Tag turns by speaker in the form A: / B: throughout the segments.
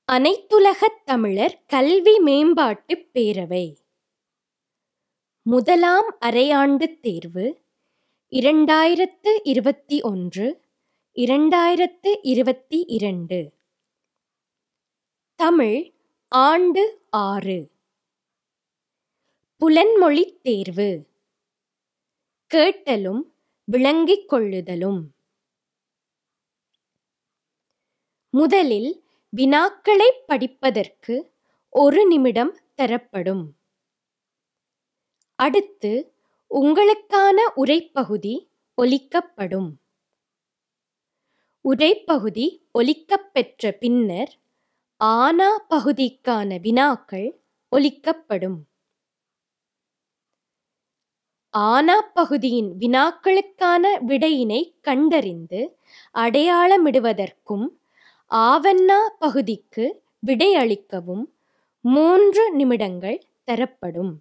A: அனைத்துலகத் தமிழர் கல்வி மேம்பாட்டுப் பேரவை முதலாம் அரையாண்டுத் தேர்வு இரண்டாயிரத்து இருபத்தி ஒன்று இரண்டாயிரத்து இருபத்தி இரண்டு தமிழ் ஆண்டு ஆறு புலன்மொழித் தேர்வு கேட்டலும் விளங்கிக் கொள்ளுதலும் முதலில் வினாக்களைப் படிப்பதற்கு ஒரு நிமிடம் தரப்படும் அடுத்து உங்களுக்கான உரைப்பகுதி ஒலிக்கப்படும் உரைப்பகுதி ஒலிக்கப்பெற்ற பின்னர் ஆனா பகுதிக்கான வினாக்கள் ஒலிக்கப்படும் ஆனா பகுதியின் வினாக்களுக்கான விடையினை கண்டறிந்து அடையாளமிடுவதற்கும் ஆவண்ணா பகுதிக்கு விடையளிக்கவும் மூன்று நிமிடங்கள் தரப்படும்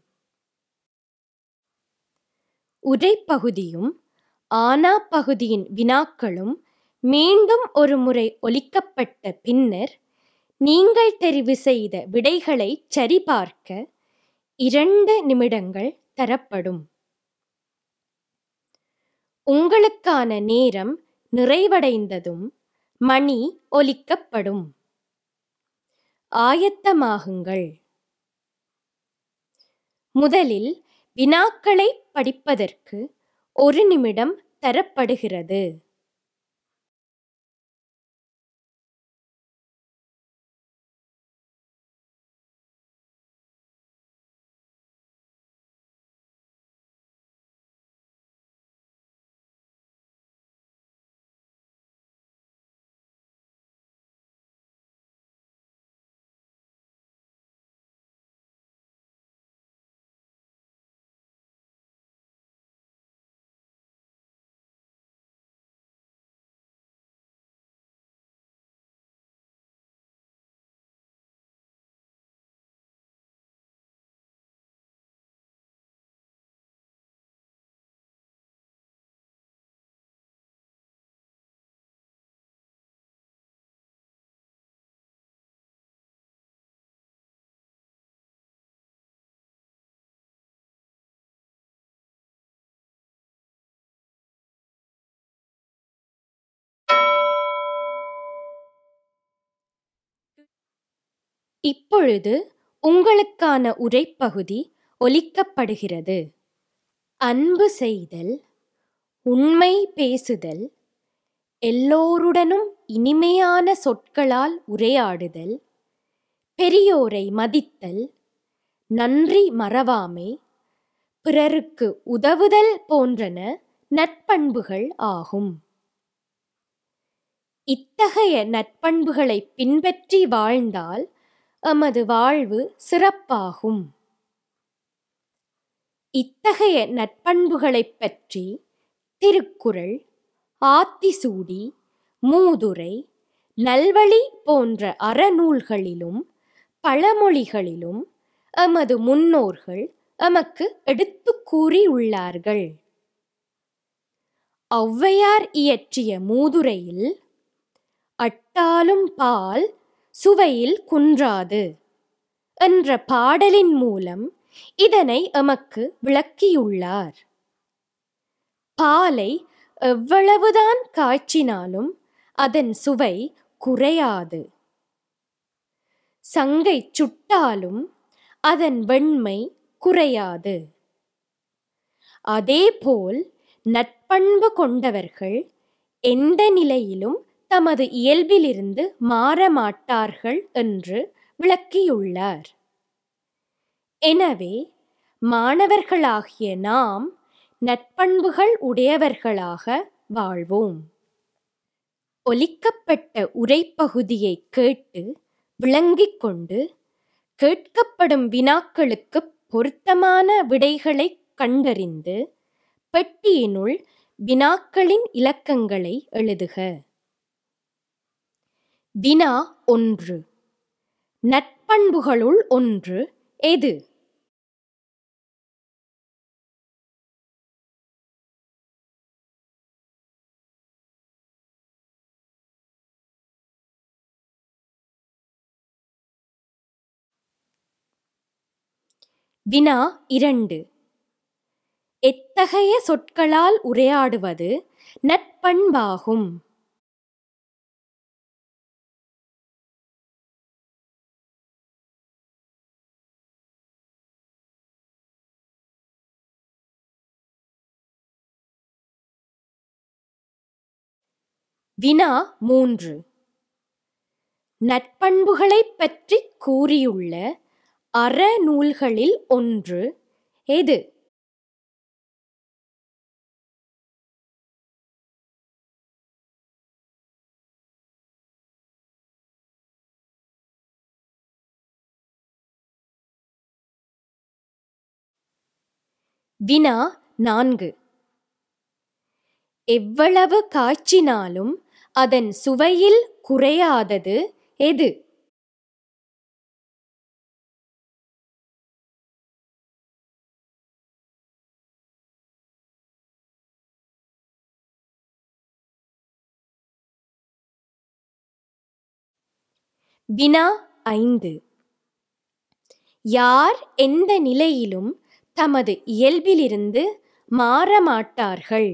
A: உரைப்பகுதியும் ஆனா பகுதியின் வினாக்களும் மீண்டும் ஒரு முறை ஒலிக்கப்பட்ட பின்னர் நீங்கள் தெரிவு செய்த விடைகளை சரிபார்க்க இரண்டு நிமிடங்கள் தரப்படும் உங்களுக்கான நேரம் நிறைவடைந்ததும் மணி ஒலிக்கப்படும் ஆயத்தமாகுங்கள் முதலில் வினாக்களை படிப்பதற்கு ஒரு நிமிடம் தரப்படுகிறது இப்பொழுது உங்களுக்கான உரைப்பகுதி ஒலிக்கப்படுகிறது அன்பு செய்தல் உண்மை பேசுதல் எல்லோருடனும் இனிமையான சொற்களால் உரையாடுதல் பெரியோரை மதித்தல் நன்றி மறவாமை பிறருக்கு உதவுதல் போன்றன நற்பண்புகள் ஆகும் இத்தகைய நற்பண்புகளை பின்பற்றி வாழ்ந்தால் எமது வாழ்வு சிறப்பாகும் இத்தகைய நற்பண்புகளைப் பற்றி திருக்குறள் ஆத்திசூடி மூதுரை நல்வழி போன்ற அறநூல்களிலும் பழமொழிகளிலும் எமது முன்னோர்கள் எமக்கு எடுத்துக் கூறியுள்ளார்கள் ஔவையார் இயற்றிய மூதுரையில் அட்டாலும் பால் சுவையில் குன்றாது என்ற பாடலின் மூலம் இதனை எமக்கு விளக்கியுள்ளார் பாலை எவ்வளவுதான் காய்ச்சினாலும் அதன் சுவை குறையாது சங்கை சுட்டாலும் அதன் வெண்மை குறையாது அதேபோல் நட்பண்பு கொண்டவர்கள் எந்த நிலையிலும் தமது இயல்பிலிருந்து மாற மாட்டார்கள் என்று விளக்கியுள்ளார் எனவே மாணவர்களாகிய நாம் நட்பண்புகள் உடையவர்களாக வாழ்வோம் ஒலிக்கப்பட்ட உரைப்பகுதியை கேட்டு விளங்கிக் கொண்டு கேட்கப்படும் வினாக்களுக்கு பொருத்தமான விடைகளை கண்டறிந்து பெட்டியினுள் வினாக்களின் இலக்கங்களை எழுதுக வினா ஒன்று நட்பண்புகளுள் ஒன்று எது வினா இரண்டு எத்தகைய சொற்களால் உரையாடுவது நட்பண்பாகும் வினா மூன்று நட்பண்புகளைப் பற்றி கூறியுள்ள அறநூல்களில் ஒன்று எது வினா நான்கு எவ்வளவு காய்ச்சினாலும் அதன் சுவையில் குறையாதது எது வினா ஐந்து யார் எந்த நிலையிலும் தமது இயல்பிலிருந்து மாறமாட்டார்கள்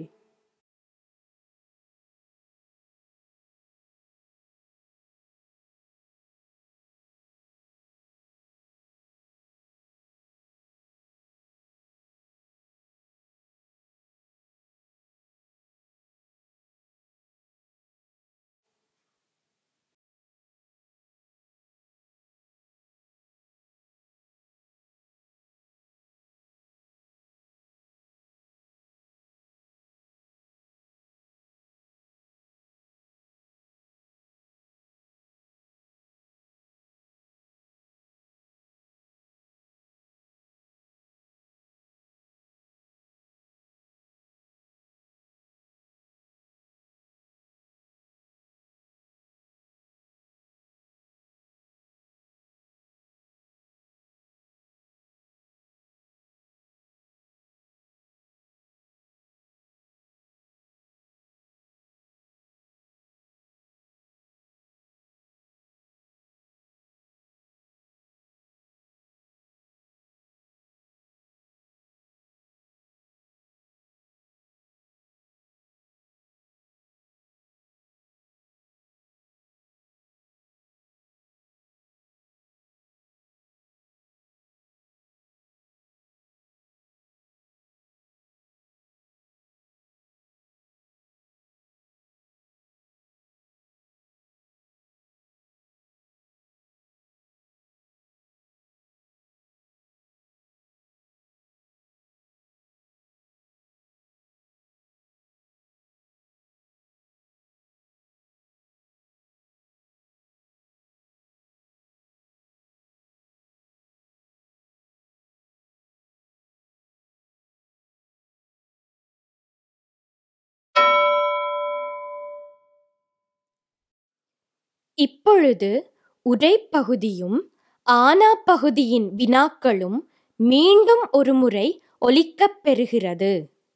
A: இப்பொழுது உரைப்பகுதியும் ஆனா பகுதியின் வினாக்களும் மீண்டும் ஒருமுறை ஒலிக்கப் பெறுகிறது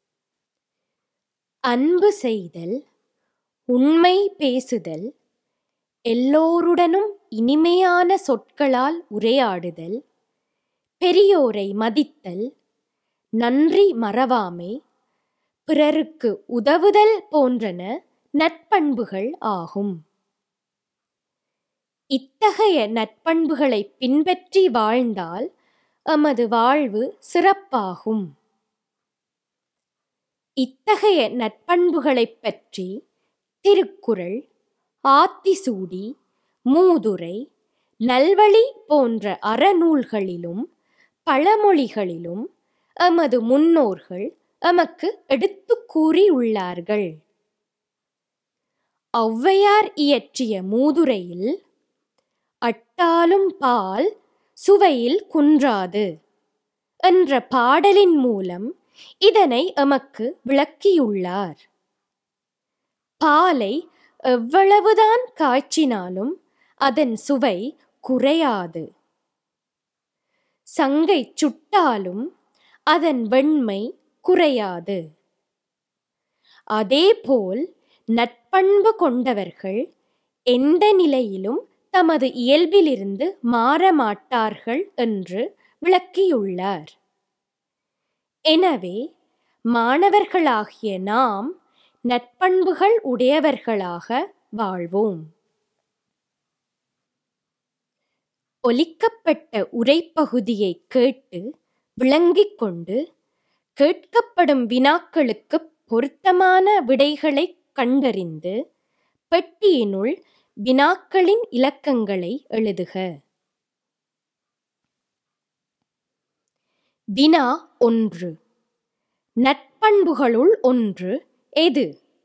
A: அன்பு செய்தல் உண்மை பேசுதல் எல்லோருடனும் இனிமையான சொற்களால் உரையாடுதல் பெரியோரை மதித்தல் நன்றி மறவாமை பிறருக்கு உதவுதல் போன்றன நற்பண்புகள் ஆகும் இத்தகைய நற்பண்புகளை பின்பற்றி வாழ்ந்தால் எமது வாழ்வு சிறப்பாகும் இத்தகைய நற்பண்புகளைப் பற்றி திருக்குறள் ஆத்திசூடி மூதுரை நல்வழி போன்ற அறநூல்களிலும் பழமொழிகளிலும் எமது முன்னோர்கள் எமக்கு எடுத்துக் கூறியுள்ளார்கள் ஔவையார் இயற்றிய மூதுரையில் அட்டாலும் பால் சுவையில் குன்றாது என்ற பாடலின் மூலம் இதனை எமக்கு விளக்கியுள்ளார் பாலை எவ்வளவுதான் காய்ச்சினாலும் அதன் சுவை குறையாது சங்கை சுட்டாலும் அதன் வெண்மை குறையாது அதேபோல் நட்பண்பு கொண்டவர்கள் எந்த நிலையிலும் தமது இயல்பிலிருந்து மாறமாட்டார்கள் என்று விளக்கியுள்ளார் எனவே மாணவர்களாகிய நாம் நற்பண்புகள் உடையவர்களாக வாழ்வோம் ஒலிக்கப்பட்ட உரைப்பகுதியை கேட்டு விளங்கிக் கொண்டு கேட்கப்படும் வினாக்களுக்கு பொருத்தமான விடைகளை கண்டறிந்து பெட்டியினுள் வினாக்களின் இலக்கங்களை எழுதுக வினா ஒன்று நற்பண்புகளுள் ஒன்று எது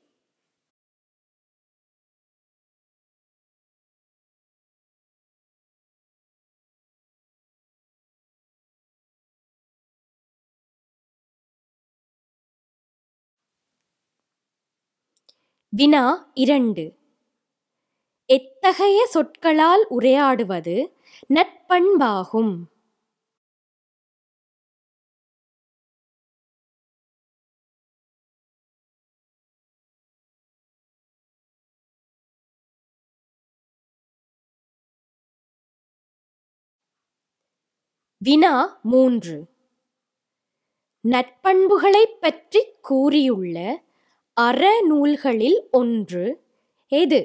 A: வினா இரண்டு எத்தகைய சொற்களால் உரையாடுவது நற்பண்பாகும் வினா மூன்று நற்பண்புகளைப் பற்றி கூறியுள்ள அறநூல்களில் ஒன்று எது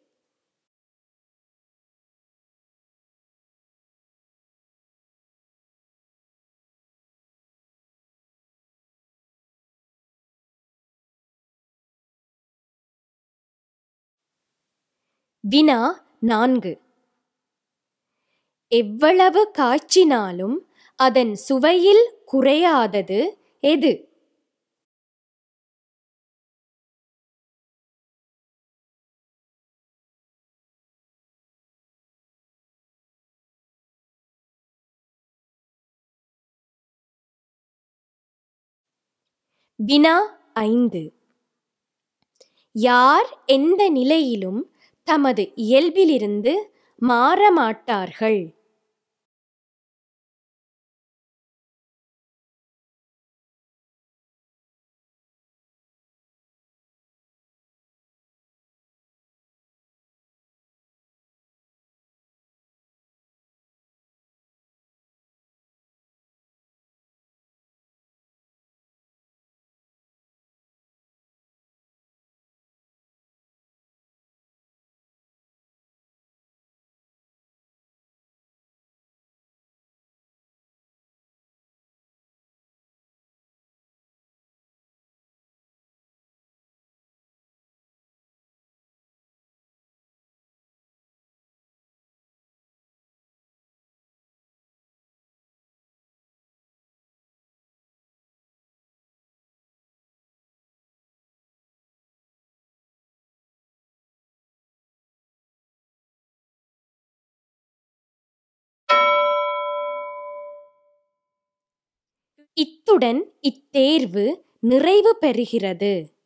A: வினா நான்கு எவ்வளவு காய்ச்சினாலும் அதன் சுவையில் குறையாதது எது வினா ஐந்து யார் எந்த நிலையிலும் தமது இயல்பிலிருந்து மாறமாட்டார்கள் இத்துடன் இத்தேர்வு நிறைவு பெறுகிறது